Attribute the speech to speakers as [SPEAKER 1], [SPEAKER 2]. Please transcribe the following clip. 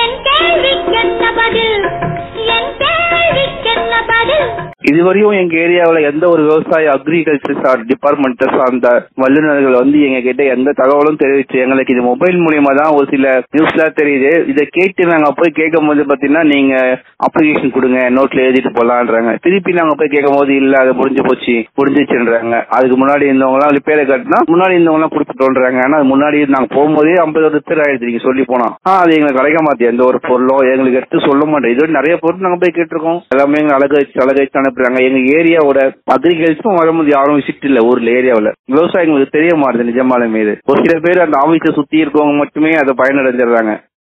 [SPEAKER 1] என் கேள்விக்கென்ன பதில் என் கேள்விக்கென்ன பதில்
[SPEAKER 2] இதுவரையும் எங்க ஏரியாவுல எந்த ஒரு விவசாய அக்ரிகல்ச்சர் டிபார்ட்மெண்ட் சார்ந்த வல்லுநர்கள் வந்து எங்க கிட்ட எந்த தகவலும் தெரிவிச்சு எங்களுக்கு இது மொபைல் மூலியமா தான் ஒரு சில நியூஸ்லாம் தெரியுது இதை கேட்டு நாங்க போய் கேட்கும் போது பாத்தீங்கன்னா நீங்க அப்ளிகேஷன் கொடுங்க நோட்ல எழுதிட்டு போலான்றாங்க திருப்பி நாங்க போய் கேட்கும் போது இல்ல அது முடிஞ்சு போச்சு முடிஞ்சிச்சுன்றாங்க அதுக்கு முன்னாடி இருந்தவங்க எல்லாம் ரிப்பேரை கட்டினா முன்னாடி இருந்தவங்க எல்லாம் கொடுத்துட்டோன்றாங்க ஆனா அது முன்னாடி நாங்க போகும்போதே ஐம்பது ரிப்பேர் ஆயிடுச்சு நீங்க சொல்லி போனா ஆ, அது எங்களுக்கு கிடைக்க மாட்டேன் எந்த ஒரு பொருளோ எங்களுக்கு எடுத்து சொல்ல மாட்டேன் இது நிறைய பொருள் நாங்க போய் கேட்டிருக்கோம் எல்லாமே எங்க அழகு வச்சு அழகு வச்சு அனுப்புறாங்க எங்க ஏரியாவோட அக்ரிகல்ச்சரும் வரும்போது யாரும் விசிட் இல்ல ஊர்ல ஏரியாவுல விவசாயிங்களுக்கு தெரிய மாட்டேது நிஜமாலுமே இது ஒரு சில பேர் அந்த ஆபீஸை சுத்தி இருக்கவங்க மட்டுமே அதை பயனடைஞ்சிடுறாங்க